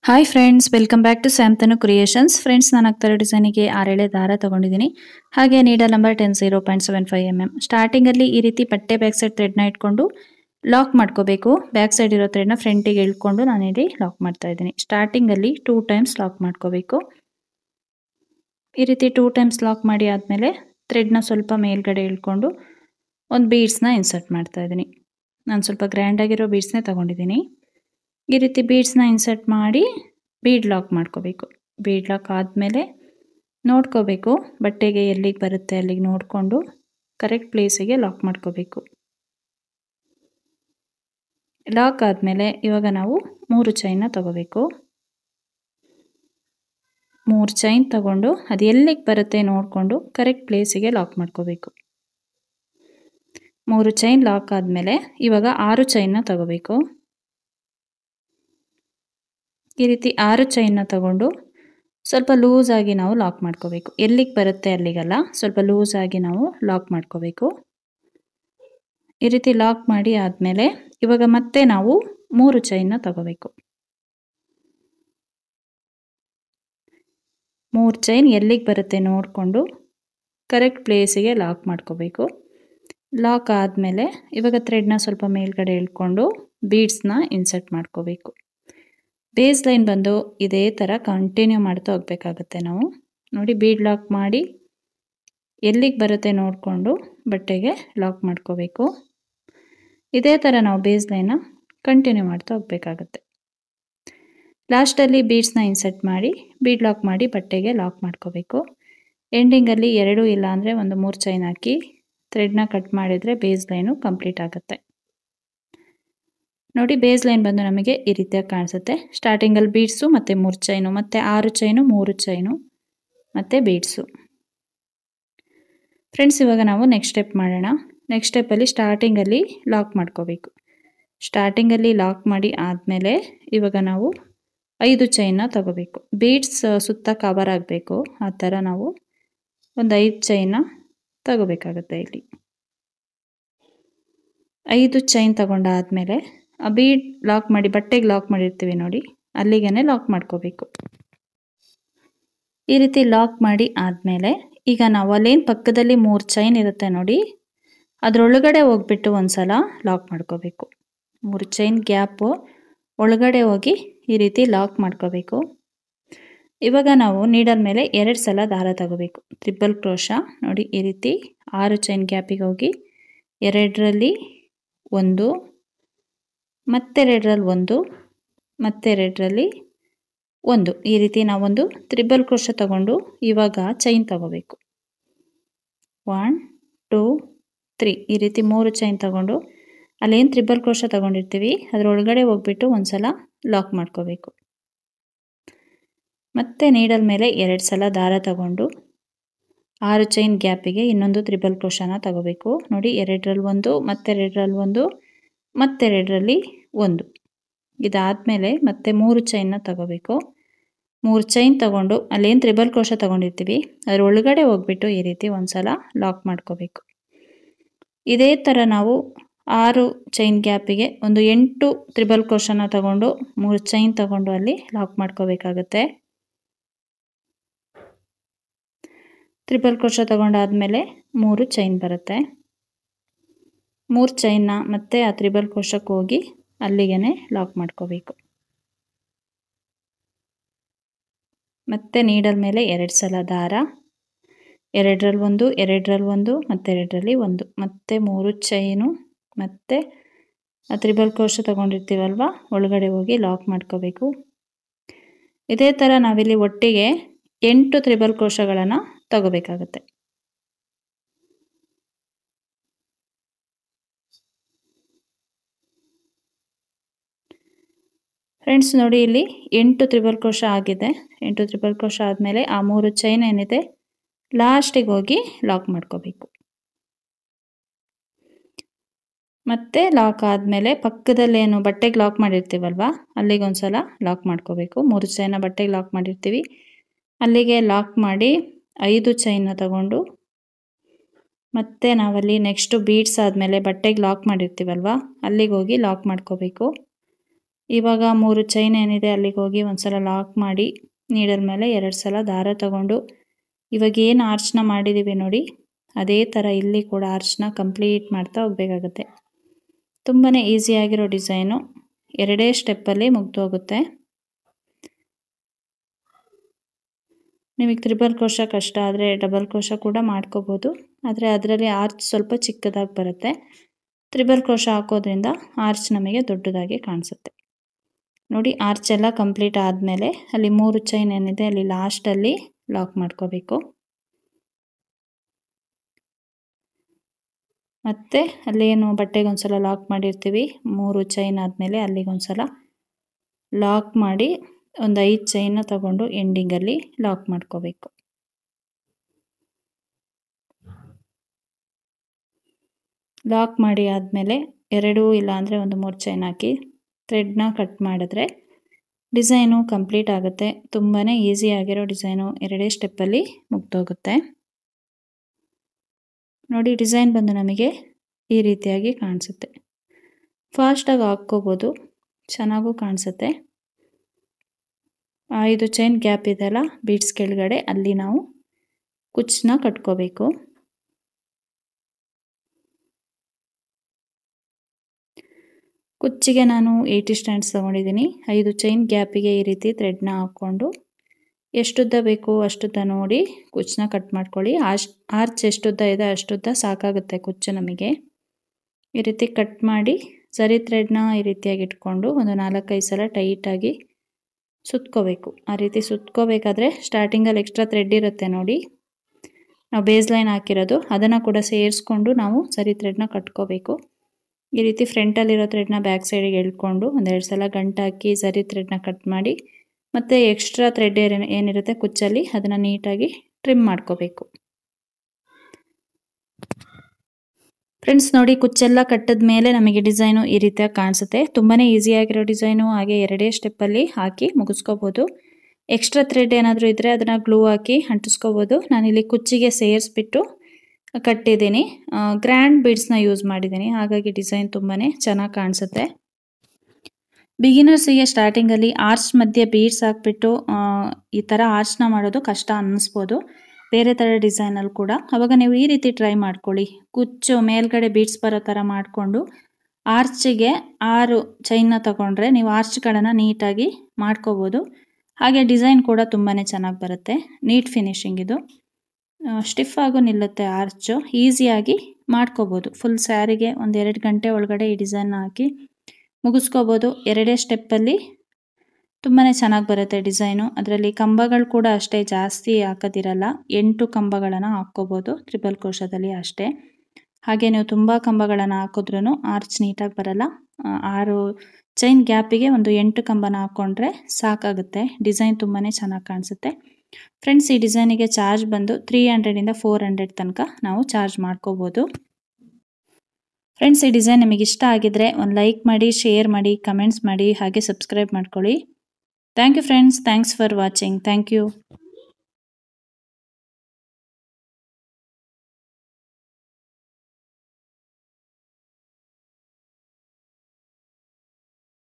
hi friends welcome back to Samtanu creations friends ನಾನು ಆಗ್ತಾ ಇರೋ ಡಿಸೈನಿಗೆ ಆರೇಳೆ ದಾರ ತಗೊಂಡಿದ್ದೀನಿ ಹಾಗೆ needle number ten zero point seven five M M ಸ್ಟಾರ್ಟಿಂಗಲ್ಲಿ ಈ ರೀತಿ ಪಟ್ಟೆ ಬ್ಯಾಕ್ ಸೈಡ್ ಥ್ರೆಡ್ನ ಇಟ್ಕೊಂಡು ಲಾಕ್ ಮಾಡ್ಕೋಬೇಕು ಬ್ಯಾಕ್ ಸೈಡ್ ಇರೋ ಥ್ರೆಡ್ನ ಫ್ರಂಟಿಗೆ ಇಳ್ಕೊಂಡು ನಾನಿಲ್ಲಿ ಲಾಕ್ ಮಾಡ್ತಾ ಇದ್ದೀನಿ ಸ್ಟಾರ್ಟಿಂಗಲ್ಲಿ ಟೂ ಟೈಮ್ಸ್ ಲಾಕ್ ಮಾಡ್ಕೋಬೇಕು ಈ ರೀತಿ ಟೂ ಟೈಮ್ಸ್ ಲಾಕ್ ಮಾಡಿ ಆದಮೇಲೆ ಥ್ರೆಡ್ನ ಸ್ವಲ್ಪ ಮೇಲ್ಗಡೆ ಇಳ್ಕೊಂಡು ಒಂದು ಬೀಡ್ಸ್ನ ಇನ್ಸರ್ಟ್ ಮಾಡ್ತಾ ಇದ್ದೀನಿ ನಾನು ಸ್ವಲ್ಪ ಗ್ರ್ಯಾಂಡಾಗಿರೋ ಬೀಡ್ಸ್ನೇ ತಗೊಂಡಿದ್ದೀನಿ ಈ ರೀತಿ ಬೀಡ್ಸ್ನ ಇನ್ಸರ್ಟ್ ಮಾಡಿ ಬೀಡ್ ಲಾಕ್ ಮಾಡ್ಕೋಬೇಕು ಬೀಡ್ ಲಾಕ್ ಆದಮೇಲೆ ನೋಡ್ಕೋಬೇಕು ಬಟ್ಟೆಗೆ ಎಲ್ಲಿಗೆ ಬರುತ್ತೆ ಅಲ್ಲಿಗೆ ನೋಡಿಕೊಂಡು ಕರೆಕ್ಟ್ ಪ್ಲೇಸಿಗೆ ಲಾಕ್ ಮಾಡ್ಕೋಬೇಕು ಲಾಕ್ ಆದಮೇಲೆ ಇವಾಗ ನಾವು ಮೂರು ಚೈನ್ನ ತಗೋಬೇಕು ಮೂರು ಚೈನ್ ತಗೊಂಡು ಅದು ಎಲ್ಲಿಗೆ ಬರುತ್ತೆ ನೋಡಿಕೊಂಡು ಕರೆಕ್ಟ್ ಪ್ಲೇಸಿಗೆ ಲಾಕ್ ಮಾಡ್ಕೋಬೇಕು ಮೂರು ಚೈನ್ ಲಾಕ್ ಆದಮೇಲೆ ಇವಾಗ ಆರು ಚೈನ್ನ ತಗೋಬೇಕು ಈ ರೀತಿ ಆರು ಚೈನ್ನ ತಗೊಂಡು ಸ್ವಲ್ಪ ಲೂಸಾಗಿ ನಾವು ಲಾಕ್ ಮಾಡ್ಕೋಬೇಕು ಎಲ್ಲಿಗೆ ಬರುತ್ತೆ ಅಲ್ಲಿಗಲ್ಲ ಸ್ವಲ್ಪ ಲೂಸಾಗಿ ನಾವು ಲಾಕ್ ಮಾಡ್ಕೋಬೇಕು ಈ ರೀತಿ ಲಾಕ್ ಮಾಡಿ ಆದಮೇಲೆ ಇವಾಗ ಮತ್ತೆ ನಾವು ಮೂರು ಚೈನ್ನ ತಗೋಬೇಕು ಮೂರು ಚೈನ್ ಎಲ್ಲಿಗೆ ಬರುತ್ತೆ ನೋಡಿಕೊಂಡು ಕರೆಕ್ಟ್ ಪ್ಲೇಸಿಗೆ ಲಾಕ್ ಮಾಡ್ಕೋಬೇಕು ಲಾಕ್ ಆದಮೇಲೆ ಇವಾಗ ಥ್ರೆಡ್ನ ಸ್ವಲ್ಪ ಮೇಲ್ಗಡೆ ಇಳ್ಕೊಂಡು ಬೀಡ್ಸ್ನ ಇನ್ಸರ್ಟ್ ಮಾಡ್ಕೋಬೇಕು ಬೇಸ್ ಲೈನ್ ಬಂದು ಇದೇ ಥರ ಕಂಟಿನ್ಯೂ ಮಾಡ್ತಾ ಹೋಗ್ಬೇಕಾಗತ್ತೆ ನಾವು ನೋಡಿ ಬೀಡ್ ಲಾಕ್ ಮಾಡಿ ಎಲ್ಲಿಗೆ ಬರುತ್ತೆ ನೋಡಿಕೊಂಡು ಬಟ್ಟೆಗೆ ಲಾಕ್ ಮಾಡ್ಕೋಬೇಕು ಇದೇ ಥರ ನಾವು ಬೇಸ್ ಲೈನ್ನ ಕಂಟಿನ್ಯೂ ಮಾಡ್ತಾ ಹೋಗ್ಬೇಕಾಗತ್ತೆ ಲಾಸ್ಟಲ್ಲಿ ಬೀಡ್ಸ್ನ ಇನ್ಸರ್ಟ್ ಮಾಡಿ ಬೀಡ್ ಲಾಕ್ ಮಾಡಿ ಬಟ್ಟೆಗೆ ಲಾಕ್ ಮಾಡ್ಕೋಬೇಕು ಎಂಡಿಂಗಲ್ಲಿ ಎರಡು ಇಲ್ಲ ಅಂದರೆ ಒಂದು ಮೂರು ಚೈನ್ ಹಾಕಿ ಥ್ರೆಡ್ನ ಕಟ್ ಮಾಡಿದರೆ ಬೇಸ್ ಲೈನು ಕಂಪ್ಲೀಟ್ ಆಗುತ್ತೆ ನೋಡಿ ಬೇಸ್ ಲೈನ್ ಬಂದು ನಮಗೆ ಈ ರೀತಿಯಾಗಿ ಕಾಣಿಸುತ್ತೆ ಸ್ಟಾರ್ಟಿಂಗಲ್ಲಿ ಬೀಡ್ಸು ಮತ್ತು ಮೂರು ಚೈನು ಮತ್ತು ಆರು ಚೈನು ಮೂರು ಚೈನು ಮತ್ತು ಬೀಡ್ಸು ಫ್ರೆಂಡ್ಸ್ ಇವಾಗ ನಾವು ನೆಕ್ಸ್ಟ್ ಸ್ಟೆಪ್ ಮಾಡೋಣ ನೆಕ್ಸ್ಟ್ ಸ್ಟೆಪ್ಪಲ್ಲಿ ಸ್ಟಾರ್ಟಿಂಗಲ್ಲಿ ಲಾಕ್ ಮಾಡ್ಕೋಬೇಕು ಸ್ಟಾರ್ಟಿಂಗಲ್ಲಿ ಲಾಕ್ ಮಾಡಿ ಆದಮೇಲೆ ಇವಾಗ ನಾವು ಐದು ಚೈನ್ನ ತಗೋಬೇಕು ಬೀಡ್ಸ್ ಸುತ್ತ ಕವರ್ ಆಗಬೇಕು ಆ ಥರ ನಾವು ಒಂದು ಐದು ಚೈನ್ನ ತಗೋಬೇಕಾಗುತ್ತೆ ಇಲ್ಲಿ ಐದು ಚೈನ್ ತಗೊಂಡಾದಮೇಲೆ ಆ ಬೀಡ್ ಲಾಕ್ ಮಾಡಿ ಬಟ್ಟೆಗೆ ಲಾಕ್ ಮಾಡಿರ್ತೀವಿ ನೋಡಿ ಅಲ್ಲಿಗೆ ಲಾಕ್ ಮಾಡ್ಕೋಬೇಕು ಈ ರೀತಿ ಲಾಕ್ ಮಾಡಿ ಆದಮೇಲೆ ಈಗ ನಾವು ಅಲ್ಲೇನು ಪಕ್ಕದಲ್ಲಿ ಮೂರು ಚೈನ್ ಇರುತ್ತೆ ನೋಡಿ ಅದರೊಳಗಡೆ ಹೋಗ್ಬಿಟ್ಟು ಒಂದು ಸಲ ಲಾಕ್ ಮಾಡ್ಕೋಬೇಕು ಮೂರು ಚೈನ್ ಗ್ಯಾಪು ಒಳಗಡೆ ಹೋಗಿ ಈ ರೀತಿ ಲಾಕ್ ಮಾಡ್ಕೋಬೇಕು ಇವಾಗ ನಾವು ನೀಡಲ್ ಮೇಲೆ ಎರಡು ಸಲ ದಾರ ತಗೋಬೇಕು ಟ್ರಿಪಲ್ ಕ್ರೋಶ ನೋಡಿ ಈ ರೀತಿ ಆರು ಚೈನ್ ಗ್ಯಾಪಿಗೆ ಹೋಗಿ ಎರಡರಲ್ಲಿ ಒಂದು ಮತ್ತೆರಡರಲ್ಲಿ ಒಂದು ಮತ್ತೆರಡರಲ್ಲಿ ಒಂದು ಈ ರೀತಿ ನಾವೊಂದು ತ್ರಿಬಲ್ ಕ್ರೋಶ ತಗೊಂಡು ಇವಾಗ ಚೈನ್ ತಗೋಬೇಕು ಒನ್ ಟೂ ತ್ರೀ ಈ ರೀತಿ ಮೂರು ಚೈನ್ ತಗೊಂಡು ಅಲ್ಲೇನು ತ್ರಿಬಲ್ ಕ್ರೋಶ ತಗೊಂಡಿರ್ತೀವಿ ಅದರೊಳಗಡೆ ಹೋಗ್ಬಿಟ್ಟು ಒಂದು ಸಲ ಲಾಕ್ ಮಾಡ್ಕೋಬೇಕು ಮತ್ತೆ ನೀಡಲ್ ಮೇಲೆ ಎರಡು ಸಲ ದಾರ ತಗೊಂಡು ಆರು ಚೈನ್ ಗ್ಯಾಪಿಗೆ ಇನ್ನೊಂದು ತ್ರಿಬಲ್ ಕ್ರೋಶನ ತಗೋಬೇಕು ನೋಡಿ ಎರಡರಲ್ಲಿ ಒಂದು ಮತ್ತೆರಡರಲ್ಲಿ ಒಂದು ಮತ್ತೆರಡರಲ್ಲಿ ಒಂದು ಇದಾದಮೇಲೆ ಮತ್ತೆ ಮೂರು ಚೈನ್ನ ತಗೋಬೇಕು ಮೂರು ಚೈನ್ ತಗೊಂಡು ಅಲ್ಲೇನು ತ್ರಿಬಲ್ ಕ್ರೋಶ ತಗೊಂಡಿರ್ತೀವಿ ಅದ್ರ ಒಳಗಡೆ ಹೋಗ್ಬಿಟ್ಟು ಈ ರೀತಿ ಒಂದು ಸಲ ಲಾಕ್ ಮಾಡ್ಕೋಬೇಕು ಇದೇ ಥರ ನಾವು ಆರು ಚೈನ್ ಗ್ಯಾಪಿಗೆ ಒಂದು ಎಂಟು ತ್ರಿಬಲ್ ಕ್ರೋಶನ ತಗೊಂಡು ಮೂರು ಚೈನ್ ತಗೊಂಡು ಅಲ್ಲಿ ಲಾಕ್ ಮಾಡ್ಕೋಬೇಕಾಗತ್ತೆ ತ್ರಿಬಲ್ ಕ್ರೋಶ ತಗೊಂಡಾದಮೇಲೆ ಮೂರು ಚೈನ್ ಬರುತ್ತೆ ಮೂರು ಚೈನ್ನ ಮತ್ತೆ ಆ ತ್ರಿಬಲ್ ಕ್ರೋಶಕ್ಕೆ ಹೋಗಿ ಅಲ್ಲಿಗೆ ಲಾಕ್ ಮಾಡ್ಕೋಬೇಕು ಮತ್ತೆ ನೀಡಲ್ ಮೇಲೆ ಎರಡು ಸಲ ದಾರ ಎರಡರಲ್ಲಿ ಒಂದು ಎರಡರಲ್ಲಿ ಒಂದು ಮತ್ತೆರಡರಲ್ಲಿ ಒಂದು ಮತ್ತೆ ಮೂರು ಚೈನು ಮತ್ತು ಆ ತ್ರಿಬಲ್ ಕ್ರೋಶ ತೊಗೊಂಡಿರ್ತೀವಲ್ವ ಒಳಗಡೆ ಹೋಗಿ ಲಾಕ್ ಮಾಡ್ಕೋಬೇಕು ಇದೇ ಥರ ನಾವಿಲ್ಲಿ ಒಟ್ಟಿಗೆ ಎಂಟು ತ್ರಿಬಲ್ ಕ್ರೋಶಗಳನ್ನು ತಗೋಬೇಕಾಗತ್ತೆ ಫ್ರೆಂಡ್ಸ್ ನೋಡಿ ಇಲ್ಲಿ ಎಂಟು ತ್ರಿಬಲ್ ಕ್ರೋಶ ಆಗಿದೆ ಎಂಟು ತ್ರಿಬಲ್ ಕ್ರೋಶ ಆದಮೇಲೆ ಆ ಮೂರು ಚೈನ್ ಏನಿದೆ ಲಾಸ್ಟಿಗೆ ಹೋಗಿ ಲಾಕ್ ಮಾಡ್ಕೋಬೇಕು ಮತ್ತೆ ಲಾಕ್ ಆದಮೇಲೆ ಪಕ್ಕದಲ್ಲೇನು ಬಟ್ಟೆಗೆ ಲಾಕ್ ಮಾಡಿರ್ತೀವಲ್ವ ಅಲ್ಲಿಗೆ ಒಂದು ಸಲ ಲಾಕ್ ಮಾಡ್ಕೋಬೇಕು ಮೂರು ಚೈನ ಬಟ್ಟೆಗೆ ಲಾಕ್ ಮಾಡಿರ್ತೀವಿ ಅಲ್ಲಿಗೆ ಲಾಕ್ ಮಾಡಿ ಐದು ಚೈನ್ನ ತಗೊಂಡು ಮತ್ತೆ ನಾವಲ್ಲಿ ನೆಕ್ಸ್ಟು ಬೀಡ್ಸ್ ಆದಮೇಲೆ ಬಟ್ಟೆಗೆ ಲಾಕ್ ಮಾಡಿರ್ತೀವಲ್ವ ಅಲ್ಲಿಗೆ ಹೋಗಿ ಲಾಕ್ ಮಾಡ್ಕೋಬೇಕು ಇವಾಗ ಮೂರು ಚೈನ್ ಏನಿದೆ ಅಲ್ಲಿಗೆ ಹೋಗಿ ಒಂದ್ಸಲ ಲಾಕ್ ಮಾಡಿ ನೀಡಲ್ ಮೇಲೆ ಎರಡು ಸಲ ದಾರ ತಗೊಂಡು ಇವಾಗ ಏನು ಆರ್ಚ್ನ ಮಾಡಿದ್ದೀವಿ ನೋಡಿ ಅದೇ ಥರ ಇಲ್ಲಿ ಕೂಡ ಆರ್ಚ್ನ ಕಂಪ್ಲೀಟ್ ಮಾಡ್ತಾ ಹೋಗಬೇಕಾಗುತ್ತೆ ತುಂಬಾ ಈಸಿಯಾಗಿರೋ ಡಿಸೈನು ಎರಡೇ ಸ್ಟೆಪ್ಪಲ್ಲಿ ಮುಗ್ದು ಹೋಗುತ್ತೆ ನಿಮಗೆ ತ್ರಿಬಲ್ ಕೋಶ ಕಷ್ಟ ಆದರೆ ಡಬಲ್ ಕೋಶ ಕೂಡ ಮಾಡ್ಕೋಬೋದು ಆದರೆ ಅದರಲ್ಲಿ ಆರ್ಚ್ ಸ್ವಲ್ಪ ಚಿಕ್ಕದಾಗಿ ಬರುತ್ತೆ ತ್ರಿಬಲ್ ಕೋಶ ಹಾಕೋದ್ರಿಂದ ಆರ್ಚ್ ನಮಗೆ ದೊಡ್ಡದಾಗಿ ಕಾಣಿಸುತ್ತೆ ನೋಡಿ ಆರ್ಚ್ ಎಲ್ಲ ಕಂಪ್ಲೀಟ್ ಆದಮೇಲೆ ಅಲ್ಲಿ ಮೂರು ಚೈನ್ ಏನಿದೆ ಅಲ್ಲಿ ಲಾಸ್ಟಲ್ಲಿ ಲಾಕ್ ಮಾಡ್ಕೋಬೇಕು ಮತ್ತು ಅಲ್ಲೇನು ಬಟ್ಟೆಗೆ ಒಂದ್ಸಲ ಲಾಕ್ ಮಾಡಿರ್ತೀವಿ ಮೂರು ಚೈನ್ ಆದಮೇಲೆ ಅಲ್ಲಿಗೊಂದ್ಸಲ ಲಾಕ್ ಮಾಡಿ ಒಂದು ಐದು ಚೈನ ತಗೊಂಡು ಎಂಡಿಂಗಲ್ಲಿ ಲಾಕ್ ಮಾಡ್ಕೋಬೇಕು ಲಾಕ್ ಮಾಡಿ ಆದಮೇಲೆ ಎರಡು ಇಲ್ಲಾಂದರೆ ಒಂದು ಮೂರು ಚೈನ್ ಹಾಕಿ ಥ್ರೆಡ್ನ ಕಟ್ ಮಾಡಿದ್ರೆ ಡಿಸೈನು ಕಂಪ್ಲೀಟ್ ಆಗುತ್ತೆ ತುಂಬಾ ಈಸಿಯಾಗಿರೋ ಡಿಸೈನು ಎರಡೇ ಸ್ಟೆಪ್ಪಲ್ಲಿ ಮುಗ್ದೋಗುತ್ತೆ ನೋಡಿ ಡಿಸೈನ್ ಬಂದು ನಮಗೆ ಈ ರೀತಿಯಾಗಿ ಕಾಣಿಸುತ್ತೆ ಫಾಸ್ಟಾಗಿ ಹಾಕ್ಕೋಬೋದು ಚೆನ್ನಾಗೂ ಕಾಣಿಸುತ್ತೆ ಐದು ಚೈನ್ ಗ್ಯಾಪ್ ಇದೆಯಲ್ಲ ಬೀಡ್ಸ್ ಕೆಳಗಡೆ ಅಲ್ಲಿ ನಾವು ಕುಚ್ಚನ್ನ ಕಟ್ಕೋಬೇಕು ಕುಚ್ಚಿಗೆ ನಾನು ಏಯ್ಟಿ ಸ್ಟ್ಯಾಂಡ್ಸ್ ತೊಗೊಂಡಿದ್ದೀನಿ ಐದು ಚೈನ್ ಗ್ಯಾಪಿಗೆ ಈ ರೀತಿ ಥ್ರೆಡ್ನ ಹಾಕ್ಕೊಂಡು ಎಷ್ಟುದ್ದ ಬೇಕು ಅಷ್ಟುದ್ದ ನೋಡಿ ಕುಚ್ಚನ್ನ ಕಟ್ ಮಾಡ್ಕೊಳ್ಳಿ ಅಷ್ಟು ಆರ್ಚ್ ಎಷ್ಟುದ್ದ ಇದೆ ಅಷ್ಟುದ್ದ ಸಾಕಾಗುತ್ತೆ ಕುಚ್ಚು ನಮಗೆ ಈ ರೀತಿ ಕಟ್ ಮಾಡಿ ಸರಿ ಥ್ರೆಡ್ನ ಈ ರೀತಿಯಾಗಿ ಇಟ್ಕೊಂಡು ಒಂದು ನಾಲ್ಕೈದು ಸಲ ಟೈಟಾಗಿ ಸುತ್ಕೋಬೇಕು ಆ ರೀತಿ ಸುತ್ಕೋಬೇಕಾದ್ರೆ ಸ್ಟಾರ್ಟಿಂಗಲ್ಲಿ ಎಕ್ಸ್ಟ್ರಾ ಥ್ರೆಡ್ ಇರುತ್ತೆ ನೋಡಿ ನಾವು ಬೇಸ್ ಲೈನ್ ಹಾಕಿರೋದು ಅದನ್ನು ಕೂಡ ಸೇರಿಸ್ಕೊಂಡು ನಾವು ಸರಿ ಥ್ರೆಡ್ನ ಕಟ್ಕೋಬೇಕು ಈ ರೀತಿ ಫ್ರಂಟಲ್ಲಿರೋ ಥ್ರೆಡ್ನ ಬ್ಯಾಕ್ ಸೈಡಿಗೆ ಎಳ್ಕೊಂಡು ಒಂದೆರಡು ಸಲ ಗಂಟು ಹಾಕಿ ಸರಿ ಥ್ರೆಡ್ನ ಕಟ್ ಮಾಡಿ ಮತ್ತು ಎಕ್ಸ್ಟ್ರಾ ಥ್ರೆಡ್ ಏನಿರುತ್ತೆ ಕುಚ್ಚಲ್ಲಿ ಅದನ್ನು ನೀಟಾಗಿ ಟ್ರಿಮ್ ಮಾಡ್ಕೋಬೇಕು ಫ್ರೆಂಡ್ಸ್ ನೋಡಿ ಕುಚ್ಚೆಲ್ಲ ಕಟ್ಟಿದ ಮೇಲೆ ನಮಗೆ ಡಿಸೈನು ಈ ರೀತಿಯಾಗಿ ಕಾಣಿಸುತ್ತೆ ತುಂಬಾ ಈಸಿಯಾಗಿರೋ ಡಿಸೈನು ಹಾಗೆ ಎರಡೇ ಸ್ಟೆಪ್ಪಲ್ಲಿ ಹಾಕಿ ಮುಗಿಸ್ಕೋಬೋದು ಎಕ್ಸ್ಟ್ರಾ ಥ್ರೆಡ್ ಏನಾದರೂ ಇದ್ದರೆ ಅದನ್ನು ಗ್ಲೂ ಹಾಕಿ ಅಂಟಿಸ್ಕೋಬೋದು ನಾನಿಲ್ಲಿ ಕುಚ್ಚಿಗೆ ಸೇರಿಸ್ಬಿಟ್ಟು ಕಟ್ಟಿದ್ದೀನಿ ಗ್ರ್ಯಾಂಡ್ ಬೀಡ್ಸ್ನ ಯೂಸ್ ಮಾಡಿದ್ದೀನಿ ಹಾಗಾಗಿ ಡಿಸೈನ್ ತುಂಬಾ ಚೆನ್ನಾಗಿ ಕಾಣಿಸುತ್ತೆ ಬಿಗಿನರ್ಸಿಗೆ ಸ್ಟಾರ್ಟಿಂಗಲ್ಲಿ ಆರ್ಚ್ ಮಧ್ಯೆ ಬೀಡ್ಸ್ ಹಾಕ್ಬಿಟ್ಟು ಈ ಥರ ಆರ್ಚ್ನ ಮಾಡೋದು ಕಷ್ಟ ಅನ್ನಿಸ್ಬೋದು ಬೇರೆ ಥರ ಡಿಸೈನಲ್ಲಿ ಕೂಡ ಅವಾಗ ನೀವು ಈ ರೀತಿ ಟ್ರೈ ಮಾಡ್ಕೊಳ್ಳಿ ಕುಚ್ಚು ಮೇಲ್ಗಡೆ ಬೀಡ್ಸ್ ಬರೋ ಥರ ಮಾಡಿಕೊಂಡು ಆರ್ಚಿಗೆ ಆರು ಚೈನ್ನ ತಗೊಂಡ್ರೆ ನೀವು ಆರ್ಚ್ಗಳನ್ನು ನೀಟಾಗಿ ಮಾಡ್ಕೋಬೋದು ಹಾಗೆ ಡಿಸೈನ್ ಕೂಡ ತುಂಬಾ ಚೆನ್ನಾಗಿ ಬರುತ್ತೆ ನೀಟ್ ಫಿನಿಶಿಂಗ್ ಇದು ಸ್ಟಿಫ್ ಆಗು ನಿಲ್ಲುತ್ತೆ ಆರ್ಚು ಈಸಿಯಾಗಿ ಮಾಡ್ಕೋಬೋದು ಫುಲ್ ಸ್ಯಾರಿಗೆ ಒಂದು ಎರಡು ಗಂಟೆ ಒಳಗಡೆ ಈ ಡಿಸೈನ್ ಹಾಕಿ ಮುಗಿಸ್ಕೋಬೋದು ಎರಡೇ ಸ್ಟೆಪ್ಪಲ್ಲಿ ತುಂಬಾ ಚೆನ್ನಾಗಿ ಬರುತ್ತೆ ಡಿಸೈನು ಅದರಲ್ಲಿ ಕಂಬಗಳು ಕೂಡ ಅಷ್ಟೇ ಜಾಸ್ತಿ ಹಾಕೋದಿರಲ್ಲ ಎಂಟು ಕಂಬಗಳನ್ನು ಹಾಕ್ಕೋಬೋದು ತ್ರಿಬಲ್ ಕೋಶದಲ್ಲಿ ಅಷ್ಟೇ ಹಾಗೆ ನೀವು ತುಂಬ ಕಂಬಗಳನ್ನು ಹಾಕಿದ್ರೂ ಆರ್ಚ್ ನೀಟಾಗಿ ಬರಲ್ಲ ಆರು ಚೈನ್ ಗ್ಯಾಪಿಗೆ ಒಂದು ಎಂಟು ಕಂಬನ ಹಾಕ್ಕೊಂಡ್ರೆ ಸಾಕಾಗುತ್ತೆ ಡಿಸೈನ್ ತುಂಬಾ ಚೆನ್ನಾಗಿ ಕಾಣಿಸುತ್ತೆ ಫ್ರೆಂಡ್ಸ್ ಈ ಡಿಸೈನಿಗೆ ಚಾರ್ಜ್ ಬಂದು ತ್ರೀ ಹಂಡ್ರೆಡಿಂದ ಫೋರ್ ಹಂಡ್ರೆಡ್ ತನಕ ನಾವು ಚಾರ್ಜ್ ಮಾಡ್ಕೋಬೋದು ಫ್ರೆಂಡ್ಸ್ ಈ ಡಿಸೈನ್ ನಿಮಗೆ ಇಷ್ಟ ಆಗಿದ್ರೆ ಒಂದು ಲೈಕ್ ಮಾಡಿ ಶೇರ್ ಮಾಡಿ ಕಮೆಂಟ್ಸ್ ಮಾಡಿ ಹಾಗೆ ಸಬ್ಸ್ಕ್ರೈಬ್ ಮಾಡ್ಕೊಳ್ಳಿ thank you friends thanks for watching thank you